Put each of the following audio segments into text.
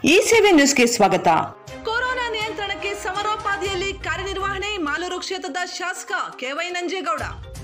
ಈ ಸೇವೆ ನ್ಯೂಸ್ಗೆ ಸ್ವಾಗತ ಕೊರೋನಾ ನಿಯಂತ್ರಣಕ್ಕೆ ಸಮರೋಪಾದಿಯಲ್ಲಿ ಕಾರ್ಯನಿರ್ವಹಣೆ ಮಾಲೂರು ಕ್ಷೇತ್ರದ ಶಾಸಕ ಕೆವೈ ನಂಜೇಗೌಡ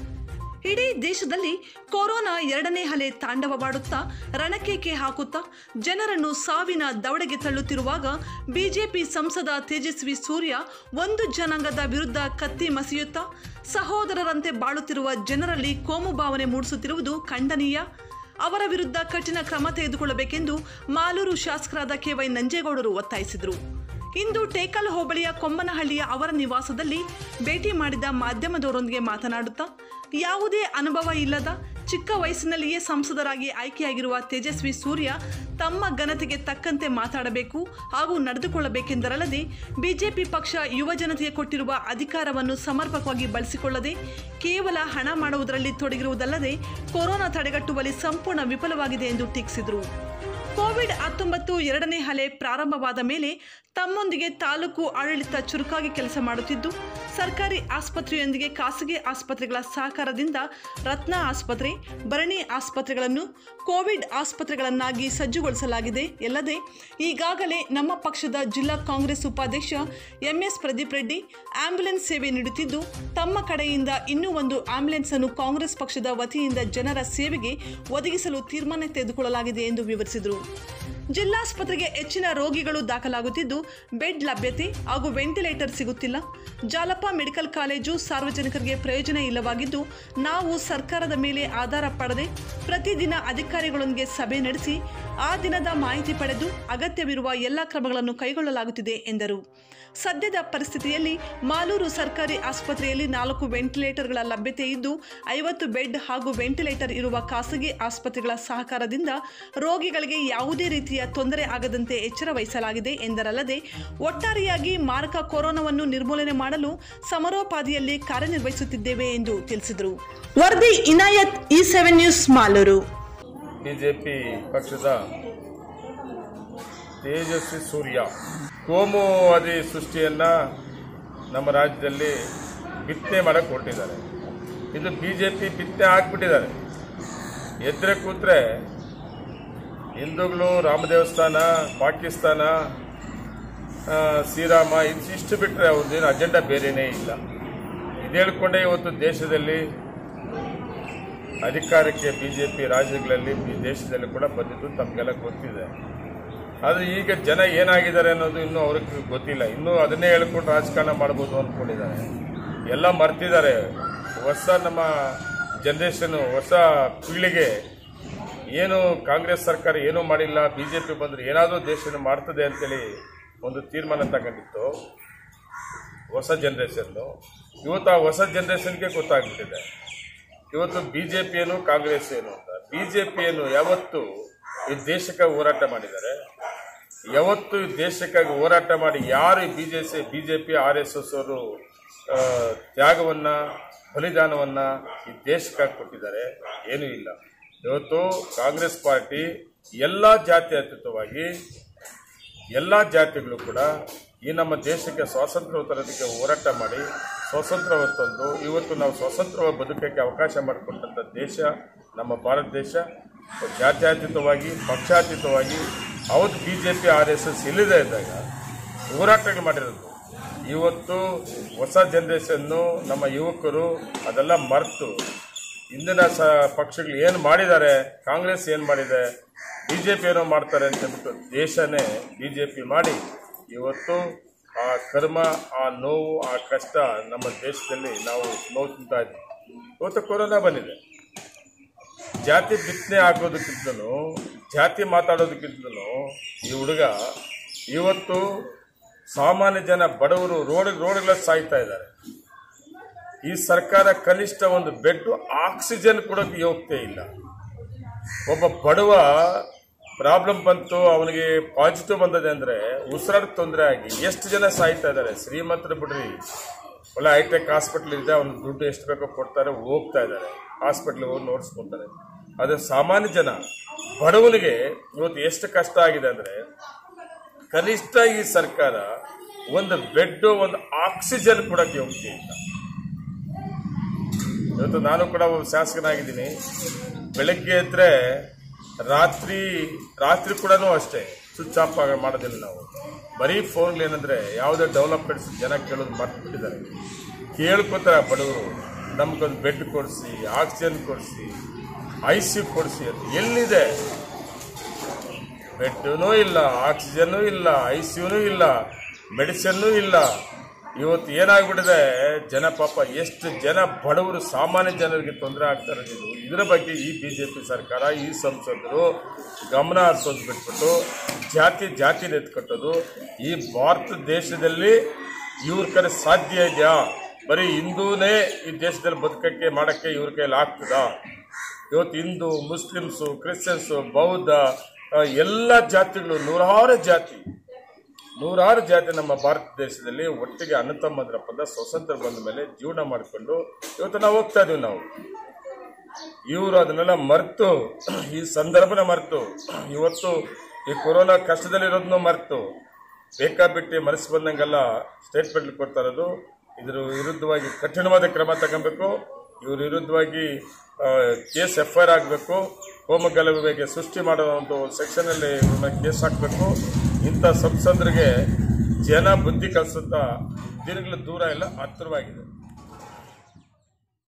ಇಡೀ ದೇಶದಲ್ಲಿ ಕೊರೋನಾ ಎರಡನೇ ಅಲೆ ತಾಂಡವವಾಡುತ್ತಾ ರಣಕೇಕೆ ಹಾಕುತ್ತಾ ಜನರನ್ನು ಸಾವಿನ ದವಡೆಗೆ ತಳ್ಳುತ್ತಿರುವಾಗ ಬಿಜೆಪಿ ಸಂಸದ ತೇಜಸ್ವಿ ಸೂರ್ಯ ಒಂದು ಜನಾಂಗದ ವಿರುದ್ಧ ಕತ್ತಿ ಮಸಿಯುತ್ತಾ ಸಹೋದರರಂತೆ ಬಾಳುತ್ತಿರುವ ಜನರಲ್ಲಿ ಕೋಮು ಭಾವನೆ ಮೂಡಿಸುತ್ತಿರುವುದು ಖಂಡನೀಯ ಅವರ ವಿರುದ್ಧ ಕಠಿಣ ಕ್ರಮ ತೆಗೆದುಕೊಳ್ಳಬೇಕೆಂದು ಮಾಲೂರು ಶಾಸಕರಾದ ಕೆವೈ ನಂಜೇಗೌಡರು ಒತ್ತಾಯಿಸಿದರು ಇಂದು ಟೇಕಲ್ ಹೋಬಳಿಯ ಕೊಮ್ಮನಹಳ್ಳಿಯ ಅವರ ನಿವಾಸದಲ್ಲಿ ಭೇಟಿ ಮಾಡಿದ ಮಾಧ್ಯಮದವರೊಂದಿಗೆ ಮಾತನಾಡುತ್ತಾ ಯಾವುದೇ ಅನುಭವ ಇಲ್ಲದ ಚಿಕ್ಕ ವಯಸ್ಸಿನಲ್ಲಿಯೇ ಸಂಸದರಾಗಿ ಆಯ್ಕೆಯಾಗಿರುವ ತೇಜಸ್ವಿ ಸೂರ್ಯ ತಮ್ಮ ಘನತೆಗೆ ತಕ್ಕಂತೆ ಮಾತಾಡಬೇಕು ಹಾಗೂ ನಡೆದುಕೊಳ್ಳಬೇಕೆಂದರಲ್ಲದೆ ಬಿಜೆಪಿ ಪಕ್ಷ ಯುವ ಜನತೆಗೆ ಕೊಟ್ಟಿರುವ ಅಧಿಕಾರವನ್ನು ಸಮರ್ಪಕವಾಗಿ ಬಳಸಿಕೊಳ್ಳದೆ ಕೇವಲ ಹಣ ಮಾಡುವುದರಲ್ಲಿ ತೊಡಗಿರುವುದಲ್ಲದೆ ಕೊರೋನಾ ತಡೆಗಟ್ಟುವಲ್ಲಿ ಸಂಪೂರ್ಣ ವಿಫಲವಾಗಿದೆ ಎಂದು ಟೀಕಿಸಿದರು ಕೋವಿಡ್ ಹತ್ತೊಂಬತ್ತು ಎರಡನೇ ಅಲೆ ಪ್ರಾರಂಭವಾದ ಮೇಲೆ ತಮ್ಮೊಂದಿಗೆ ತಾಲೂಕು ಆಡಳಿತ ಚುರುಕಾಗಿ ಕೆಲಸ ಮಾಡುತ್ತಿದ್ದು ಸರ್ಕಾರಿ ಆಸ್ಪತ್ರೆಯೊಂದಿಗೆ ಖಾಸಗಿ ಆಸ್ಪತ್ರೆಗಳ ಸಹಕಾರದಿಂದ ರತ್ನ ಆಸ್ಪತ್ರೆ ಭರಣಿ ಆಸ್ಪತ್ರೆಗಳನ್ನು ಕೋವಿಡ್ ಆಸ್ಪತ್ರೆಗಳನ್ನಾಗಿ ಸಜ್ಜುಗೊಳಿಸಲಾಗಿದೆ ಎಲ್ಲದೆ ಈಗಾಗಲೇ ನಮ್ಮ ಪಕ್ಷದ ಜಿಲ್ಲಾ ಕಾಂಗ್ರೆಸ್ ಉಪಾಧ್ಯಕ್ಷ ಎಂಎಸ್ ಪ್ರದೀಪ್ ರೆಡ್ಡಿ ಆಂಬ್ಯುಲೆನ್ಸ್ ಸೇವೆ ನೀಡುತ್ತಿದ್ದು ತಮ್ಮ ಕಡೆಯಿಂದ ಇನ್ನೂ ಒಂದು ಆಂಬ್ಯುಲೆನ್ಸ್ ಅನ್ನು ಕಾಂಗ್ರೆಸ್ ಪಕ್ಷದ ವತಿಯಿಂದ ಜನರ ಸೇವೆಗೆ ಒದಗಿಸಲು ತೀರ್ಮಾನ ತೆಗೆದುಕೊಳ್ಳಲಾಗಿದೆ ಎಂದು ವಿವರಿಸಿದರು ಜಿಲ್ಲಾಸ್ಪತ್ರೆಗೆ ಹೆಚ್ಚಿನ ರೋಗಿಗಳು ದಾಖಲಾಗುತ್ತಿದ್ದು ಬೆಡ್ ಲಭ್ಯತೆ ಹಾಗೂ ವೆಂಟಿಲೇಟರ್ ಸಿಗುತ್ತಿಲ್ಲ ಜಾಲಪ್ಪ ಮೆಡಿಕಲ್ ಕಾಲೇಜು ಸಾರ್ವಜನಿಕರಿಗೆ ಪ್ರಯೋಜನ ಇಲ್ಲವಾಗಿದ್ದು ನಾವು ಸರ್ಕಾರದ ಮೇಲೆ ಆಧಾರ ಪಡೆದೆ ಪ್ರತಿದಿನ ಅಧಿಕಾರಿಗಳೊಂದಿಗೆ ಸಭೆ ನಡೆಸಿ ಆ ದಿನದ ಮಾಹಿತಿ ಪಡೆದು ಅಗತ್ಯವಿರುವ ಎಲ್ಲ ಕ್ರಮಗಳನ್ನು ಕೈಗೊಳ್ಳಲಾಗುತ್ತಿದೆ ಎಂದರು ಸದ್ಯದ ಪರಿಸ್ಥಿತಿಯಲ್ಲಿ ಮಾಲೂರು ಸರ್ಕಾರಿ ಆಸ್ಪತ್ರೆಯಲ್ಲಿ ನಾಲ್ಕು ವೆಂಟಿಲೇಟರ್ಗಳ ಲಭ್ಯತೆ ಇದ್ದು ಐವತ್ತು ಬೆಡ್ ಹಾಗೂ ವೆಂಟಿಲೇಟರ್ ಇರುವ ಖಾಸಗಿ ಆಸ್ಪತ್ರೆಗಳ ಸಹಕಾರದಿಂದ ರೋಗಿಗಳಿಗೆ ಯಾವುದೇ ರೀತಿಯ ತೊಂದರೆ ಆಗದಂತೆ ಎಚ್ಚರ ವಹಿಸಲಾಗಿದೆ ಎಂದರಲ್ಲದೆ ಒಟ್ಟಾರೆಯಾಗಿ ಮಾರಕ ಕೊರೋನಾವನ್ನು ನಿರ್ಮೂಲನೆ ಮಾಡಲು ಸಮರೋಪಾದಿಯಲ್ಲಿ ಕಾರ್ಯನಿರ್ವಹಿಸುತ್ತಿದ್ದೇವೆ ಎಂದು ತಿಳಿಸಿದರು ವರದಿ Inayat E seven news Malur BJP ಪಕ್ಷದ ತೇಜಸ್ವಿ ಸೂರ್ಯ ಕೋಮುವಾದಿ ಸೃಷ್ಟಿಯನ್ನ ನಮ್ಮ ರಾಜ್ಯದಲ್ಲಿ ಬಿತ್ತನೆ ಮಾಡಕ್ಕೆ ಹೊರಟಿದ್ದಾರೆ ಇದು ಬಿಜೆಪಿ ಬಿತ್ತನೆ ಹಾಕ್ಬಿಟ್ಟಿದ್ದಾರೆ ಎದ್ರೆ ಕೂತ್ರೆ ಹಿಂದೂಗಳು ರಾಮ ದೇವಸ್ಥಾನ ಪಾಕಿಸ್ತಾನ ಆ, ಶ್ರೀರಾಮ ಇಷ್ಟು ಬಿಟ್ಟರೆ ಅವ್ರದ್ದೇನು ಅಜೆಂಡಾ ಬೇರೆಯೇ ಇಲ್ಲ ಇದು ಹೇಳ್ಕೊಂಡೇ ಇವತ್ತು ದೇಶದಲ್ಲಿ ಅಧಿಕಾರಕ್ಕೆ ಬಿಜೆಪಿ ರಾಜ್ಯಗಳಲ್ಲಿ ಈ ದೇಶದಲ್ಲಿ ಕೂಡ ಬಂದಿದ್ದು ತಮಗೆಲ್ಲ ಗೊತ್ತಿದೆ ಆದರೆ ಈಗ ಜನ ಏನಾಗಿದ್ದಾರೆ ಅನ್ನೋದು ಇನ್ನೂ ಅವ್ರಿಗೆ ಗೊತ್ತಿಲ್ಲ ಇನ್ನೂ ಅದನ್ನೇ ಹೇಳ್ಕೊಂಡು ರಾಜಕಾರಣ ಮಾಡ್ಬೋದು ಅಂದ್ಕೊಂಡಿದ್ದಾರೆ ಎಲ್ಲ ಮರ್ತಿದ್ದಾರೆ ಹೊಸ ನಮ್ಮ ಜನ್ರೇಷನ್ ಹೊಸ ಪೀಳಿಗೆ ಏನು ಕಾಂಗ್ರೆಸ್ ಸರ್ಕಾರ ಏನೂ ಮಾಡಿಲ್ಲ ಬಿ ಜೆ ಪಿ ಬಂದರೆ ಏನಾದರೂ ದೇಶನ ಮಾಡ್ತದೆ ಅಂತೇಳಿ ಒಂದು ತೀರ್ಮಾನ ತಗೊಂಡಿತ್ತು ಹೊಸ ಜನ್ರೇಷನ್ನು ಇವತ್ತು ಆ ಹೊಸ ಜನ್ರೇಷನ್ಗೆ ಗೊತ್ತಾಗ್ಬಿಟ್ಟಿದೆ ಇವತ್ತು ಬಿ ಜೆ ಪಿ ಏನು ಕಾಂಗ್ರೆಸ್ ಏನು ಅಂತ ಬಿ ಜೆ ಪಿ ಏನು ಯಾವತ್ತು ಈ ದೇಶಕ್ಕಾಗಿ ಹೋರಾಟ ಮಾಡಿದ್ದಾರೆ ಯಾವತ್ತು ಈ ದೇಶಕ್ಕಾಗಿ ಹೋರಾಟ ಮಾಡಿ ಯಾರು B J C B J P R S S ಅವರು ಆ, ತ್ಯಾಗವನ್ನ ಬಲಿದಾನವನ್ನ ಈ ದೇಶಕ್ಕಾಗಿ ಕೊಟ್ಟಿದ್ದಾರೆ ಏನೂ ಇಲ್ಲ ಇವತ್ತು ಕಾಂಗ್ರೆಸ್ ಪಾರ್ಟಿ ಎಲ್ಲ ಜಾತ್ಯತೀತವಾಗಿ ಎಲ್ಲ ಜಾತಿಗಳು ಕೂಡ ಈ ನಮ್ಮ ದೇಶಕ್ಕೆ ಸ್ವಾತಂತ್ರ್ಯ ತರೋದಕ್ಕೆ ಹೋರಾಟ ಮಾಡಿ ಸ್ವಾತಂತ್ರ್ಯ ತಂದು ಇವತ್ತು ನಾವು ಸ್ವತಂತ್ರವಾಗಿ ಬದುಕಕ್ಕೆ ಅವಕಾಶ ಮಾಡಿಕೊಟ್ಟಂಥ ದೇಶ ನಮ್ಮ ಭಾರತ ದೇಶ ಜಾತ್ಯತೀತವಾಗಿ ಪಕ್ಷಾತೀತವಾಗಿ ಅವತ್ತು B J P R S S ಇಲ್ಲದೇ ಇದ್ದಾಗ ಹೋರಾಟಗಳು ಮಾಡಿರೋದು ಇವತ್ತು ಹೊಸ ಜನ್ರೇಷನ್ನು ನಮ್ಮ ಯುವಕರು ಅದೆಲ್ಲ ಮರೆತು ಇಂದಿನ ಸ ಪಕ್ಷಗಳು ಏನು ಮಾಡಿದ್ದಾರೆ ಕಾಂಗ್ರೆಸ್ ಏನು ಮಾಡಿದೆ ಬಿ ಜೆ ಪಿ ಏನೋ ಮಾಡ್ತಾರೆ ಅಂತ ಹೇಳ್ಬಿಟ್ಟು ದೇಶನೇ ಬಿ ಜೆ ಪಿ ಮಾಡಿ ಇವತ್ತು ಆ ಕರ್ಮ ಆ ನೋವು ಆ ಕಷ್ಟ ನಮ್ಮ ದೇಶದಲ್ಲಿ ನಾವು ನೋವು ತಿಂತಾ ಇದ್ದೀವಿ ಇವತ್ತು ಕೊರೋನಾ ಬಂದಿದೆ ಜಾತಿ ಬಿತ್ತನೆ ಹಾಕೋದಕ್ಕಿಂತಲೂ ಜಾತಿ ಮಾತಾಡೋದಕ್ಕಿಂತಲೂ ಈ ಹುಡುಗ ಇವತ್ತು ಸಾಮಾನ್ಯ ಜನ ಬಡವರು ರೋಡ್ ರೋಡ್ಗಳ ಸಾಯ್ತಾ ಇದ್ದಾರೆ ಈ ಸರ್ಕಾರ ಕನಿಷ್ಠ ಒಂದು ಬೆಡ್ ಆಕ್ಸಿಜನ್ ಕೊಡೋಕೆ ಯೋಗ್ಯತೆ ಇಲ್ಲ ಒಬ್ಬ ಬಡವ ಪ್ರಾಬ್ಲಮ್ ಬಂತು ಅವನಿಗೆ ಪಾಸಿಟಿವ್ ಬಂದದೆ ಅಂದರೆ ಉಸಿರಾಟ ತೊಂದರೆ ಆಗಿ ಎಷ್ಟು ಜನ ಸಾಯ್ತಾ ಇದ್ದಾರೆ ಶ್ರೀಮಂತರು ಬಿಡ್ರಿ ಒಳ್ಳೆ ಹೈಟೆಕ್ ಹಾಸ್ಪಿಟ್ಲ್ ಇದೆ ಅವ್ನ ದುಡ್ಡು ಎಷ್ಟು ಬೇಕೋ ಕೊಡ್ತಾರೆ ಹೋಗ್ತಾ ಇದ್ದಾರೆ ಹಾಸ್ಪಿಟ್ಲಿಗೆ ಹೋಗಿ ನೋಡಿಸ್ಕೊತಾರೆ ಆದರೆ ಸಾಮಾನ್ಯ ಜನ ಬಡವನಿಗೆ ಇವತ್ತು ಎಷ್ಟು ಕಷ್ಟ ಆಗಿದೆ ಅಂದರೆ ಕನಿಷ್ಠ ಈ ಸರ್ಕಾರ ಒಂದು ಬೆಡ್ ಒಂದು ಆಕ್ಸಿಜನ್ ಕೊಡಕ್ಕೆ ಯೋಗ್ಯತೆ ಇಲ್ಲ ಇವತ್ತು ನಾನು ಕೂಡ ಒಬ್ಬ ಶಾಸಕನಾಗಿದ್ದೀನಿ ಬೆಳಗ್ಗೆ ಎದ್ರೆ ರಾತ್ರಿ ರಾತ್ರಿ ಕೂಡ ಅಷ್ಟೇ ಸ್ವಿಚ್ ಆಫ್ ಆಗ ಮಾಡೋದಿಲ್ಲ ನಾವು ಬರೀ ಫೋನ್ಗಳೇನೆಂದರೆ ಯಾವುದೇ ಡೆವಲಪ್ಮೆಂಟ್ಸ್ ಜನ ಕೇಳೋದು ಮರ್ತ್ಬಿಟ್ಟಿದ್ದಾರೆ ಕೇಳ್ಕೊತಾರೆ ಬಡವರು ನಮಗೊಂದು ಬೆಡ್ ಕೊಡಿಸಿ ಆಕ್ಸಿಜನ್ ಕೊಡಿಸಿ ಐ ಸಿ ಕೊಡಿಸಿ ಅಂತ ಎಲ್ಲಿದೆ ಬೆಡ್ನೂ ಇಲ್ಲ ಆಕ್ಸಿಜನ್ನೂ ಇಲ್ಲ ಐ ಸಿಯುನೂ ಇಲ್ಲ ಮೆಡಿಸಿನ್ನೂ ಇಲ್ಲ ಇವತ್ತು ಏನಾಗ್ಬಿಟ್ಟಿದೆ ಜನ ಪಾಪ ಎಷ್ಟು ಜನ ಬಡವರು ಸಾಮಾನ್ಯ ಜನರಿಗೆ ತೊಂದರೆ ಆಗ್ತಾ ಇರೋದು ಇದರ ಬಗ್ಗೆ ಈ ಬಿ ಜೆ ಪಿ ಸರ್ಕಾರ ಈ ಸಂಸದರು ಗಮನ ಹರಿಸೋದು ಬಿಟ್ಬಿಟ್ಟು ಜಾತಿ ಜಾತಿನ ಎತ್ಕಟ್ಟೋದು ಈ ಭಾರತ ದೇಶದಲ್ಲಿ ಇವ್ರ ಕಡೆ ಸಾಧ್ಯ ಇದೆಯಾ ಬರೀ ಹಿಂದೂನೇ ಈ ದೇಶದಲ್ಲಿ ಬದುಕಕ್ಕೆ ಮಾಡೋಕ್ಕೆ ಇವ್ರ ಕೈಯಲ್ಲಿ ಆಗ್ತದಾ ಇವತ್ತು ಹಿಂದೂ ಮುಸ್ಲಿಮ್ಸು ಕ್ರಿಶ್ಚಿಯನ್ಸು ಬೌದ್ಧ ಆ, ಎಲ್ಲ ಜಾತಿಗಳು ನೂರಾರು ಜಾತಿ ನೂರಾರು ಜಾತಿ ನಮ್ಮ ಭಾರತ ದೇಶದಲ್ಲಿ ಒಟ್ಟಿಗೆ ಅಣ್ಣತಮ್ಮಂದ್ರ ಪದ ಸ್ವತಂತ್ರ ಬಂದ ಮೇಲೆ ಜೀವನ ಮಾಡಿಕೊಂಡು ಇವತ್ತು ನಾವು ಹೋಗ್ತಾ ಇದೀವಿ ನಾವು ಇವರು ಅದನ್ನೆಲ್ಲ ಮರೆತು ಈ ಸಂದರ್ಭನ ಮರೆತು ಇವತ್ತು ಈ ಕೊರೋನಾ ಕಷ್ಟದಲ್ಲಿರೋದನ್ನು ಮರೆತು ಬೇಕಾಬಿಟ್ಟು ಮನಸ್ಸು ಬಂದಂಗೆಲ್ಲ ಸ್ಟೇಟ್ಮೆಂಟ್ ಕೊಡ್ತಾ ಇರೋದು ಇದ್ರ ವಿರುದ್ಧವಾಗಿ ಕಠಿಣವಾದ ಕ್ರಮ ತಗೊಬೇಕು ಇವ್ರ ವಿರುದ್ಧವಾಗಿ ಕೇಸ್ ಎಫ್ ಐ ಆರ್ ಆಗಬೇಕು ಹೋಮಗಲಭೆಗೆ ಸೃಷ್ಟಿ ಮಾಡೋ ಒಂದು ಸೆಕ್ಷನಲ್ಲಿ ಇವ್ರನ್ನ ಕೇಸ್ ಹಾಕಬೇಕು ಇಂಥ ಸಂಸದರಿಗೆ ಜನ ಬುದ್ಧಿ ಕಲಿಸುತ್ತಾ ದಿನಗಳ ದೂರ ಎಲ್ಲ ಹತ್ತಿರವಾಗಿದೆ